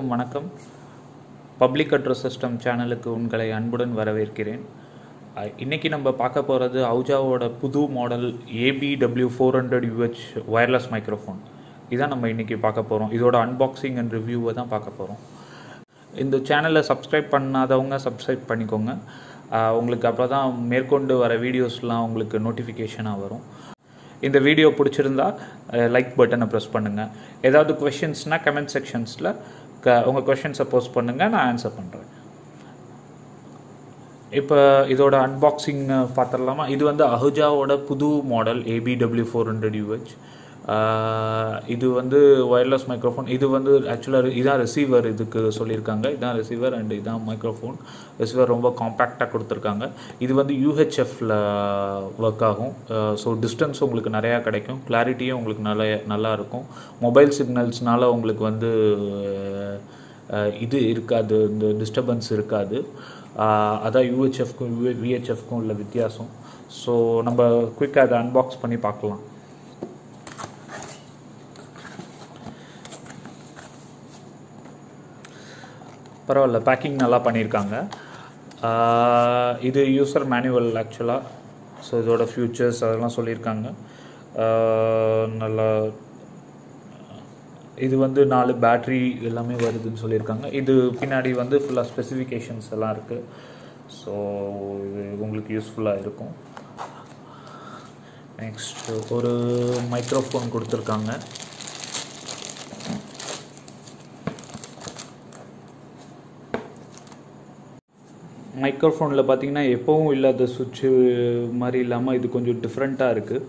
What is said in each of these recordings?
அனைவருக்கும் வணக்கம் public address system சேனலுக்கு உங்களை அன்புடன் வரவேற்கிறேன் அஹ், இன்னைக்கு நம்ம பார்க்க போகிறது அவுஜாவோட புது model ABW four hundred UH wireless microphone இதான் நம்ம இன்னைக்கு பார்க்க போகிறோம் இதோட அன்பாக்சிங் அண்ட் ரிவ்யூவை தான் பார்க்க போகிறோம் இந்த சேனலை சப்ஸ்கிரைப் பண்ணாதவங்க சப்ஸ்கிரைப் பண்ணிக்கோங்க அஹ், உங்களுக்கு அப்போ தான் மேற்கொண்டு வர வீடியோஸ்லாம் உங்களுக்கு நோட்டிஃபிகேஷனாக வரும் இந்த வீடியோ பிடிச்சிருந்தா லைக் பட்டனை ப்ரெஸ் பண்ணுங்கள் ஏதாவது கொஷின்ஸ்னால் கமெண்ட் செக்ஷன்ஸில் க உங்கள் கொஷின்ஸை போஸ்ட் பண்ணுங்கள் நான் ஆன்சர் பண்ணுறேன் இப்போ இதோட அன்பாக்சிங் பார்த்துடலாமா இது வந்து அஹுஜாவோட புது model ABW four hundred UH இது வந்து ஒயர்லெஸ் மைக்ரோஃபோன் இது வந்து ஆக்சுவலாக இதான் ரிசீவர் இதுக்கு சொல்லியிருக்காங்க இதான் ரிசீவர் அண்ட் இதான் மைக்ரோஃபோன் ரிசீவர் ரொம்ப காம்பேக்டாக கொடுத்துருக்காங்க இது வந்து யூஹெச்எஃப்ல ஒர்க் ஆகும் ஸோ டிஸ்டன்ஸ் உங்களுக்கு நிறையா கிடைக்கும் கிளாரிட்டியும் உங்களுக்கு நல்ல நல்லா இருக்கும் மொபைல் சிக்னல்ஸ்னால உங்களுக்கு வந்து அஹ், இது இருக்காது இந்த டிஸ்டர்பன்ஸ் இருக்காது அஹ், அதான் யூஹெச்எஃப்க்கும் விஹெச்எஃப்க்கும் உள்ள வித்தியாசம் ஸோ நம்ம குயிக்காக அதை அன்பாக்ஸ் பண்ணி பார்க்கலாம் பரவாயில்ல பேக்கிங் நல்லா பண்ணியிருக்காங்க ஆஹ் இது யூசர் மேனுவல் ஆக்சுவலாக ஸோ இதோட ஃபியூச்சர்ஸ் அதெல்லாம் சொல்லியிருக்காங்க ஆஹ் நல்லா இது வந்து நாலு பேட்ரி எல்லாமே வருதுன்னு சொல்லியிருக்காங்க இது பின்னாடி வந்து ஃபுல்லாக ஸ்பெசிஃபிகேஷன்ஸ் எல்லாம் இருக்குது ஸோ இது உங்களுக்கு யூஸ்ஃபுல்லாக இருக்கும் நெக்ஸ்ட் ஒரு மைக்ரோஃபோன் கொடுத்துருக்காங்க மைக்ரோஃபோனில் பார்த்தீங்கன்னா எப்போவும் இல்லாத சுவிட்சு மாதிரி இல்லாமல் இது கொஞ்சம் டிஃப்ரெண்ட்டாக இருக்குது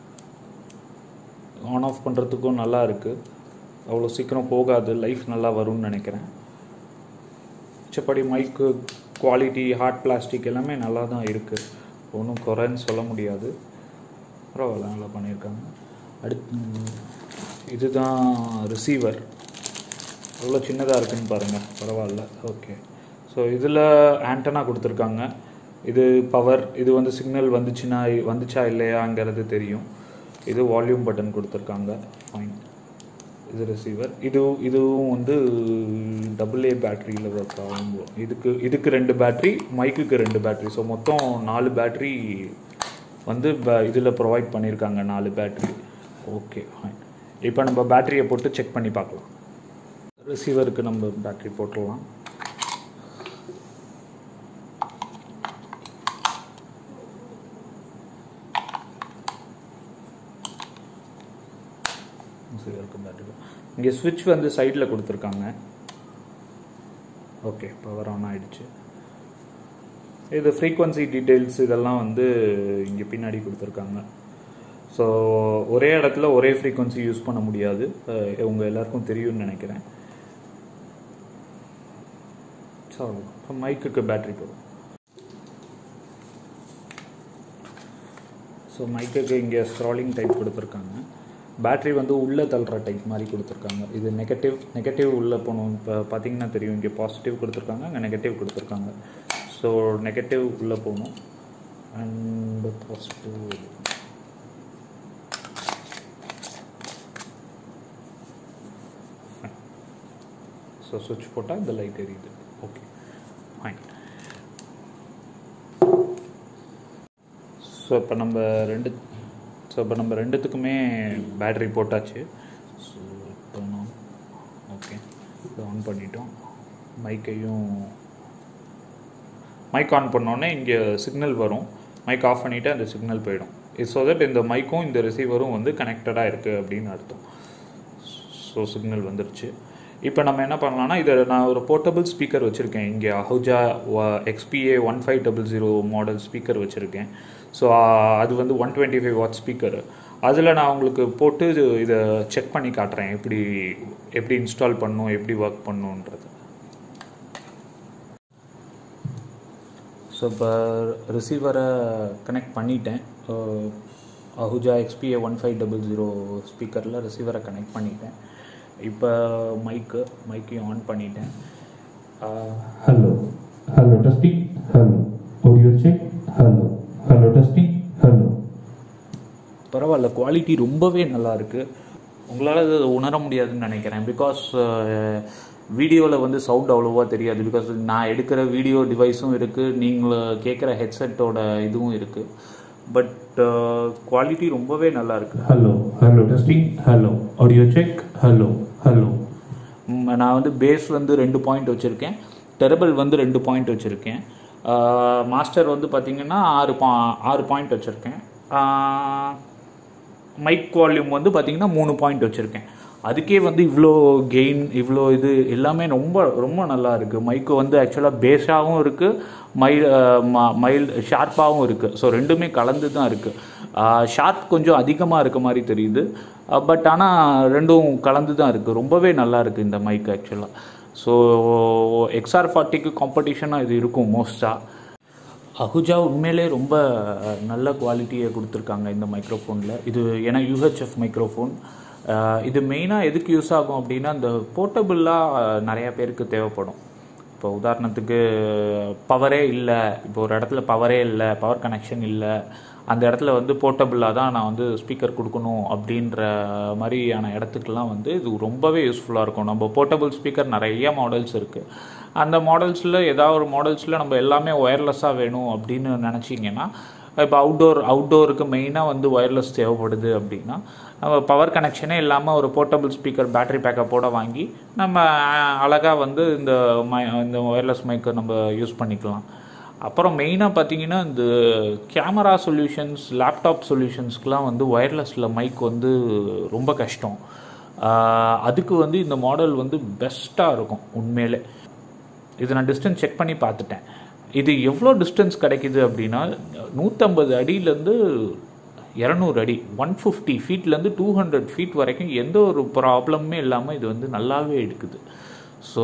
ஆன் ஆஃப் பண்ணுறதுக்கும் நல்லா இருக்குது அவ்வளோ சீக்கிரம் போகாது லைஃப் நல்லா வரும்னு நினைக்கிறேன் மிச்சப்படி மைக்கு குவாலிட்டி ஹார்ட் பிளாஸ்டிக் எல்லாமே நல்லா தான் இருக்குது ஒன்றும் குறைன்னு சொல்ல முடியாது பரவாயில்ல நல்லா பண்ணியிருக்காங்க அடுத்து இதுதான் ரிசீவர் எவ்வளோ சின்னதாக இருக்குன்னு பாருங்கள் பரவாயில்ல ஓகே ஸோ இதில் ஆண்டனா கொடுத்துருக்காங்க இது பவர் இது வந்து சிக்னல் வந்துச்சுன்னா வந்துச்சா இல்லையாங்கிறது தெரியும் இது வால்யூம் பட்டன் கொடுத்துருக்காங்க ஃபைன் இது ரிசீவர் இது இதுவும் வந்து டபுள் ஏ பேட்டரியில் ஒர்க் ஆகும் இதுக்கு இதுக்கு ரெண்டு பேட்ரி மைக்குக்கு ரெண்டு பேட்ரி ஸோ மொத்தம் நாலு பேட்ரி வந்து இதில் ப்ரொவைட் பண்ணியிருக்காங்க நாலு பேட்ரி ஓகே ஃபைன் இப்போ நம்ம பேட்டரியை போட்டு செக் பண்ணி பார்க்கலாம் ரிசீவருக்கு நம்ம பேட்டரி போட்டுடலாம் ரிசீவருக்கு பேட்டரி இங்கே ஸ்விட்ச் வந்து சைடில் கொடுத்துருக்காங்க ஓகே பவர் ஆன் ஆயிடுச்சு இது ஃப்ரீக்வன்சி டீட்டெயில்ஸ் இதெல்லாம் வந்து இங்கே பின்னாடி கொடுத்துருக்காங்க ஸோ ஒரே இடத்துல ஒரே ஃப்ரீக்வன்சி யூஸ் பண்ண முடியாது அஹ் உங்க எல்லாருக்கும் தெரியும்னு நினைக்கிறேன் ஸோ மைக்குக்கு பேட்டரி போடும் ஸோ மைக்குக்கு இங்கே ஸ்க்ராலிங் டைப் கொடுத்துருக்காங்க பேட்டரி வந்து உள்ளே தள்ளுற டைப் மாதிரி கொடுத்துருக்காங்க இது நெகட்டிவ் நெகட்டிவ் உள்ளே போகணும் இப்போ பார்த்தீங்கன்னா தெரியும் இங்கே பாசிட்டிவ் கொடுத்துருக்காங்க அங்கே நெகட்டிவ் கொடுத்துருக்காங்க ஸோ நெகட்டிவ் உள்ளே போகணும் அண்ட் பாசிட்டிவ் ஸோ சுவிட்ச் போட்டால் இந்த லைட் எரியுது ஓகே ஃபைன் ஸோ இப்போ நம்ம ரெண்டு ஸோ இப்போ நம்ம ரெண்டுத்துக்குமே பேட்டரி போட்டாச்சு ஸோ ஓகே இது ஆன் பண்ணிட்டோம் மைக்கையும் மைக் ஆன் பண்ணோடனே இங்கே சிக்னல் வரும் மைக் ஆஃப் பண்ணிவிட்டு அந்த சிக்னல் போயிடும் ஸோ தட் இந்த மைக்கும் இந்த ரிசீவரும் வந்து கனெக்டடாக இருக்குது அப்படின்னு அர்த்தம் ஸோ சிக்னல் வந்துருச்சு இப்போ நம்ம என்ன பண்ணலாம்னா இதை நான் ஒரு போர்ட்டபிள் ஸ்பீக்கர் வச்சுருக்கேன் இங்கே Ahuja XPA one five double zero model speaker வச்சுருக்கேன் ஸோ அது வந்து one twenty five watt speaker அதில் நான் உங்களுக்கு போட்டு இது- இதை செக் பண்ணி காட்டுறேன் எப்படி எப்படி இன்ஸ்டால் பண்ணும் எப்படி ஒர்க் பண்ணுன்றது ஸோ இப்போ ரிசீவரை கனெக்ட் பண்ணிட்டேன் Ahuja XPA one five double zero ஸ்பீக்கரில் ரிசீவரை கனெக்ட் பண்ணிட்டேன் இப்போ மைக்கு மைக்கையும் ஆன் பண்ணிட்டேன் Hello. Hello testing. Hello. Audio check. Hello. Hello testing. Hello. பரவாயில்ல குவாலிட்டி ரொம்பவே நல்லா இருக்குது உங்களால் அதை உணர முடியாதுன்னு நினைக்கிறேன் பிகாஸ் வீடியோவில் வந்து சவுண்ட் அவ்வளோவா தெரியாது பிகாஸ் நான் எடுக்கிற வீடியோ டிவைஸும் இருக்குது நீங்கள் கேட்குற ஹெட்செட்டோட இதுவும் இருக்குது பட் குவாலிட்டி ரொம்பவே நல்லா இருக்குது Hello, hello, testing. Hello, audio check. Hello, hello. ம், நான் வந்து பேஸ் வந்து ரெண்டு பாயிண்ட் வச்சுருக்கேன் டெரபிள் வந்து ரெண்டு பாயிண்ட் வச்சுருக்கேன் மாஸ்டர் வந்து பார்த்திங்கன்னா ஆறு பா ஆறு பாயிண்ட் வச்சுருக்கேன் மைக் வால்யூம் வந்து பார்த்திங்கன்னா மூணு பாயிண்ட் வச்சுருக்கேன் அதுக்கே வந்து இவ்வளோ கெயின் இவ்வளோ இது எல்லாமே ரொம்ப ரொம்ப நல்லா இருக்குது மைக்கு வந்து ஆக்சுவலாக பேஸாகவும் இருக்குது மைல் மைல்டு ஷார்ப்பாகவும் இருக்குது ஸோ ரெண்டுமே கலந்து தான் இருக்குது ஷார்ப் கொஞ்சம் அதிகமாக இருக்க மாதிரி தெரியுது பட் ஆனால் ரெண்டும் கலந்து தான் இருக்குது ரொம்பவே நல்லா இருக்குது இந்த மைக் ஆக்சுவலாக ஸோ எக்ஸ்ஆர் ஃபார்ட்டிக்கு காம்படிஷனாக இது இருக்கும் மோஸ்ட்டாக அஹுஜா உண்மையிலே ரொம்ப நல்ல குவாலிட்டியை கொடுத்துருக்காங்க இந்த மைக்ரோஃபோனில் இது ஏன்னா யூஹெச்எஃப் மைக்ரோஃபோன் இது மெயினாக எதுக்கு யூஸ் ஆகும் அப்படின்னா இந்த போர்ட்டபுளாக நிறைய பேருக்கு தேவைப்படும் இப்போ உதாரணத்துக்கு பவரே இல்லை இப்போ ஒரு இடத்துல பவரே இல்லை பவர் கனெக்ஷன் இல்லை அந்த இடத்துல வந்து போர்ட்டபுளாக தான் நான் வந்து ஸ்பீக்கர் கொடுக்கணும் அப்படின்ற மாதிரியான இடத்துக்கெல்லாம் வந்து இது ரொம்பவே யூஸ்ஃபுல்லாக இருக்கும் நம்ம போர்ட்டபுள் ஸ்பீக்கர் நிறைய மாடல்ஸ் இருக்குது அந்த மாடல்ஸில் ஏதாவது ஒரு மாடல்ஸில் நம்ம எல்லாமே ஒயர்லெஸ்ஸாக வேணும் அப்படின்னு நினச்சிங்கன்னா இப்போ அவுட்டோர் அவுட்டோருக்கு மெயினாக வந்து ஒயர்லெஸ் தேவைப்படுது அப்படின்னா நம்ம பவர் கனெக்ஷனே இல்லாமல் ஒரு போர்ட்டபிள் ஸ்பீக்கர் பேட்டரி பேக்கப்போட வாங்கி நம்ம அழகாக வந்து இந்த மை இந்த ஒயர்லெஸ் மைக்கை நம்ம யூஸ் பண்ணிக்கலாம் அப்புறம் மெயினாக பார்த்தீங்கன்னா இந்த கேமரா சொல்யூஷன்ஸ் லேப்டாப் சொல்யூஷன்ஸ்க்குலாம் வந்து ஒயர்லெஸில் மைக் வந்து ரொம்ப கஷ்டம் ஆஹ் அதுக்கு வந்து இந்த மாடல் வந்து பெஸ்ட்டாக இருக்கும் உண்மையிலே இது நான் டிஸ்டன்ஸ் செக் பண்ணி பார்த்துட்டேன் இது எவ்வளோ டிஸ்டன்ஸ் கிடைக்குது அப்படின்னா நூற்றம்பது அடியிலேருந்து இரநூறு அடி ஒன் ஃபிஃப்டி ஃபீட்லேருந்து டூ ஹண்ட்ரட் ஃபீட் வரைக்கும் எந்த ஒரு ப்ராப்ளமுமே இல்லாமல் இது வந்து நல்லாவே எடுக்குது ஸோ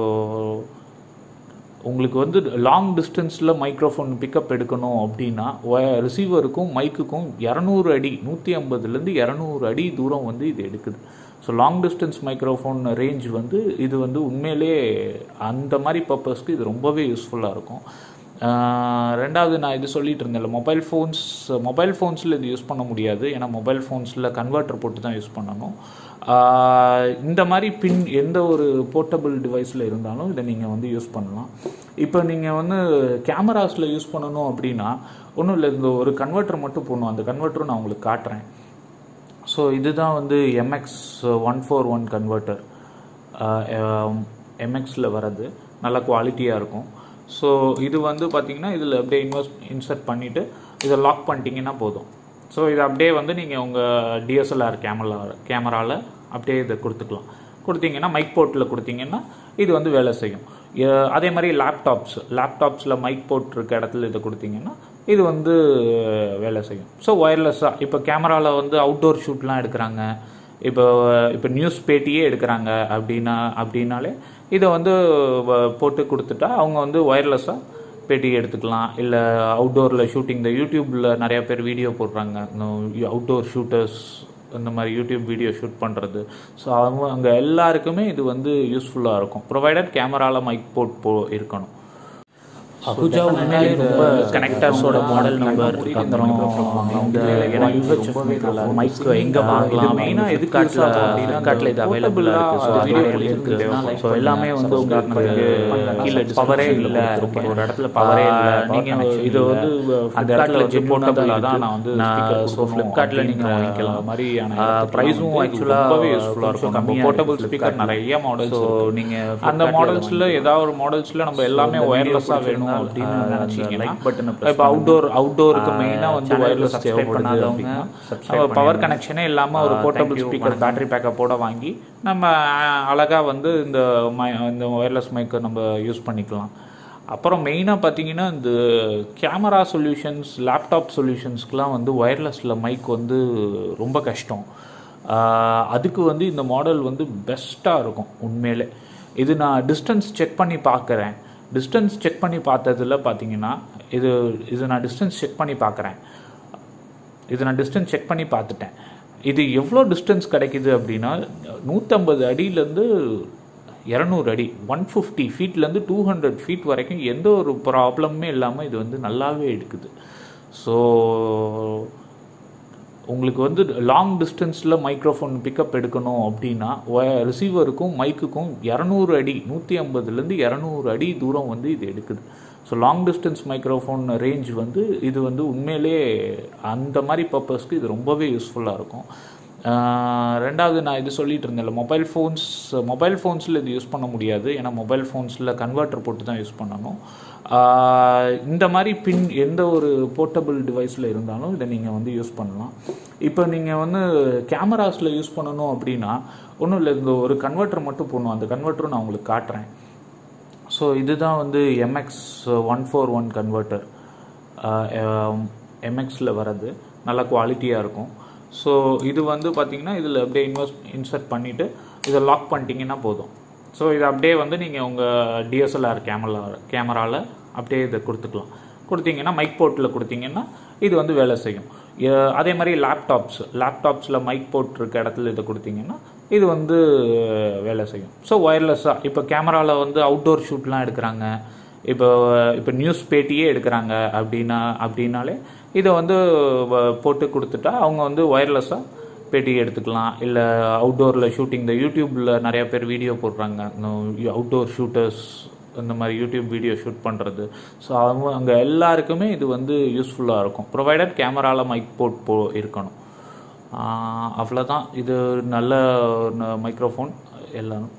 உங்களுக்கு வந்து லாங் டிஸ்டன்ஸில் மைக்ரோஃபோன் பிக்கப் எடுக்கணும் அப்படின்னா ரிசீவருக்கும் மைக்குக்கும் இரநூறு அடி நூற்றி ஐம்பதுலேருந்து இரநூறு அடி தூரம் வந்து இது எடுக்குது so long distance microphone range வந்து இது வந்து உண்மையிலே அந்த மாதிரி பர்பஸ்க்கு இது ரொம்பவே யூஸ்ஃபுல்லாக இருக்கும் ஆஹ் ரெண்டாவது நான் இது சொல்லிட்டு இருந்தேன்ல மொபைல் ஃபோன்ஸ் மொபைல் ஃபோன்ஸில் இது யூஸ் பண்ண முடியாது ஏன்னா மொபைல் ஃபோன்ஸில் கன்வெர்ட்டர் போட்டு தான் யூஸ் பண்ணணும் ஆஹ் இந்த மாதிரி பின் எந்த ஒரு போர்ட்டபிள் டிவைஸில் இருந்தாலும் இதை நீங்கள் வந்து யூஸ் பண்ணலாம் இப்போ நீங்கள் வந்து கேமராஸில் யூஸ் பண்ணணும் அப்படின்னா ஒன்றும் இல்லை இந்த ஒரு கன்வெர்ட்டர் மட்டும் போடணும் அந்த கன்வெர்ட்டரும் நான் உங்களுக்கு காட்டுறேன் ஸோ இதுதான் வந்து MX one four one converter எம்எக்ஸில் வர்றது நல்ல குவாலிட்டியாக இருக்கும் ஸோ இது வந்து பார்த்தீங்கன்னா இதில் அப்படியே இன்வெஸ்ட் இன்சர்ட் பண்ணிவிட்டு இதை லாக் பண்ணிட்டீங்கன்னா போதும் ஸோ இது அப்படியே வந்து நீங்கள் உங்கள் டிஎஸ்எல்ஆர் கேமரா கேமராவில் அப்படியே இதை கொடுத்துக்கலாம் கொடுத்தீங்கன்னா மைக் போர்ட்டில் கொடுத்தீங்கன்னா இது வந்து வேலை செய்யும் எ- அதே மாதிரி லேப்டாப்ஸ் லேப்டாப்ஸில் மைக் போர்ட் இருக்க இடத்துல இதை கொடுத்தீங்கன்னா இது வந்து வேலை செய்யும் ஸோ ஒயர்லெஸ்ஸாக இப்போ கேமராவில் வந்து அவுட்டோர் ஷூட்லாம் எடுக்கிறாங்க இப்போ இப்போ நியூஸ் பேட்டியே எடுக்கிறாங்க அப்படின்னா அப்படின்னாலே இதை வந்து வ- போட்டு கொடுத்துட்டா அவங்க வந்து ஒயர்லெஸ்ஸாக பேட்டி எடுத்துக்கலாம் இல்லை அவுட்டோரில் ஷூட்டிங் இந்த யூடியூப்பில் நிறைய பேர் வீடியோ போடுறாங்க அவுட்டோர் ஷூட்டர்ஸ் இந்த மாதிரி யூடியூப் வீடியோ ஷூட் பண்ணுறது ஸோ அவங்க அங்கே எல்லாருக்குமே இது வந்து யூஸ்ஃபுல்லாக இருக்கும் ப்ரொவைடட் கேமராவில் மைக் போட் போ இருக்கணும் அஹுஜா உண்மையிலே ரொம்ப கனெக்டர்ஸோட மாடல் நம்பர் அப்புறம் இந்த ஏன்னா யூஹெச்எஃப் மைக் எங்கே வாங்கலாம் மெயினாக எது காட்டில் காட்டில் இது அவைலபிளாக இருக்குது ஸோ வீடியோ இருக்குது ஸோ எல்லாமே வந்து உதாரணத்துக்கு கீழே பவரே இல்லை ஒரு இடத்துல பவரே இல்லை நீங்கள் இது வந்து அந்த இடத்துல ஜிப் போட்டபிளாக தான் நான் வந்து ஸோ ஃப்ளிப்கார்ட்டில் நீங்கள் வாங்கிக்கலாம் மாதிரியான ப்ரைஸும் ஆக்சுவலாக ரொம்பவே யூஸ்ஃபுல்லாக இருக்கும் நம்ம போர்ட்டபிள் ஸ்பீக்கர் நிறைய மாடல்ஸ் நீங்கள் அந்த மாடல்ஸில் ஏதாவது ஒரு மாடல்ஸில் நம்ம எல்லாமே ஒயர்லெஸ்ஸாக வேணும் அப்படின்னு நினச்சிங்கன்னா பட்டன் இப்போ அவுட்டோர் அவுட்டோருக்கு மெயினாக வந்து ஒயர்லெஸ் தேவைப்படுது அப்படின்னா பவர் கனெக்ஷனே இல்லாமல் ஒரு போர்ட்டபிள் ஸ்பீக்கர் பேட்டரி பேக்கப்போட வாங்கி நம்ம அழகாக வந்து இந்த மை இந்த ஒயர்லெஸ் மைக்கை நம்ம யூஸ் பண்ணிக்கலாம் அப்புறம் மெயினாக பார்த்தீங்கன்னா இந்த கேமரா சொல்யூஷன்ஸ் லேப்டாப் சொல்யூஷன்ஸ்க்குலாம் வந்து ஒயர்லெஸில் மைக் வந்து ரொம்ப கஷ்டம் ஆஹ் அதுக்கு வந்து இந்த மாடல் வந்து பெஸ்ட்டாக இருக்கும் உண்மையிலே இது நான் டிஸ்டன்ஸ் செக் பண்ணி பார்க்குறேன் டிஸ்டன்ஸ் செக் பண்ணி பார்த்ததுல பார்த்தீங்கன்னா இது இது நான் டிஸ்டன்ஸ் செக் பண்ணி பார்க்குறேன் இது நான் டிஸ்டன்ஸ் செக் பண்ணி பார்த்துட்டேன் இது எவ்வளோ டிஸ்டன்ஸ் கிடைக்குது அப்படின்னா நூற்றம்பது அடியிலேருந்து இரநூறு அடி ஒன் ஃபிஃப்டி ஃபீட்லேருந்து டூ ஹண்ட்ரட் ஃபீட் வரைக்கும் எந்த ஒரு ப்ராப்ளமுமே இல்லாமல் இது வந்து நல்லாவே எடுக்குது ஸோ உங்களுக்கு வந்து லாங் டிஸ்டன்ஸில் மைக்ரோஃபோன் பிக்கப் எடுக்கணும் அப்படின்னா ரிசீவருக்கும் மைக்குக்கும் இரநூறு அடி நூற்றி ஐம்பதுலேருந்து இரநூறு அடி தூரம் வந்து இது எடுக்குது so long distance microphone range வந்து இது வந்து உண்மையிலே அந்த மாதிரி பர்பஸ்க்கு இது ரொம்பவே யூஸ்ஃபுல்லாக இருக்கும் ஆஹ் ரெண்டாவது நான் இது சொல்லிட்டு இருந்தேன்ல மொபைல் ஃபோன்ஸ் மொபைல் ஃபோன்ஸில் இது யூஸ் பண்ண முடியாது ஏன்னா மொபைல் ஃபோன்ஸில் கன்வெர்ட்டர் போட்டு தான் யூஸ் பண்ணணும் ஆஹ் இந்த மாதிரி பின் எந்த ஒரு போர்ட்டபிள் டிவைஸில் இருந்தாலும் இதை நீங்கள் வந்து யூஸ் பண்ணலாம் இப்போ நீங்கள் வந்து கேமராஸில் யூஸ் பண்ணணும் அப்படின்னா ஒன்றும் இல்லை இந்த ஒரு கன்வெர்ட்டர் மட்டும் போடணும் அந்த கன்வெர்ட்டரும் நான் உங்களுக்கு காட்டுறேன் ஸோ இதுதான் வந்து MX one four one converter எம்எக்ஸில் வர்றது நல்ல குவாலிட்டியாக இருக்கும் ஸோ இது வந்து பார்த்தீங்கன்னா இதில் அப்படியே இன்வெஸ்ட் இன்சர்ட் பண்ணிவிட்டு இதை லாக் பண்ணிட்டீங்கன்னா போதும் ஸோ இது அப்படியே வந்து நீங்கள் உங்கள் டிஎஸ்எல்ஆர் கேமரா கேமராவில் அப்படியே இதை கொடுத்துக்கலாம் கொடுத்தீங்கன்னா மைக் போர்ட்டில் கொடுத்தீங்கன்னா இது வந்து வேலை செய்யும் எ- அதே மாதிரி லேப்டாப்ஸ் லேப்டாப்ஸில் மைக் போர்ட் இருக்க இடத்துல இதை கொடுத்தீங்கன்னா இது வந்து வேலை செய்யும் ஸோ ஒயர்லெஸ்ஸாக இப்போ கேமராவில் வந்து அவுட்டோர் ஷூட்லாம் எடுக்கிறாங்க இப்போ இப்போ நியூஸ் பேட்டியே எடுக்கிறாங்க அப்படின்னா அப்படின்னாலே இதை வந்து வ- போட்டு கொடுத்துட்டா அவங்க வந்து ஒயர்லெஸ்ஸாக பேட்டி எடுத்துக்கலாம் இல்லை அவுட்டோரில் ஷூட்டிங் இந்த யூடியூப்பில் நிறைய பேர் வீடியோ போடுறாங்க அவுட்டோர் ஷூட்டர்ஸ் இந்த மாதிரி யூடியூப் வீடியோ ஷூட் பண்ணுறது ஸோ அவங்க அங்கே எல்லாருக்குமே இது வந்து யூஸ்ஃபுல்லாக இருக்கும் ப்ரொவைடட் கேமராவில் மைக் போட் போ இருக்கணும் ஆஹ் அவ்வளோதான் இது நல்ல மைக்ரோஃபோன் எல்லாம்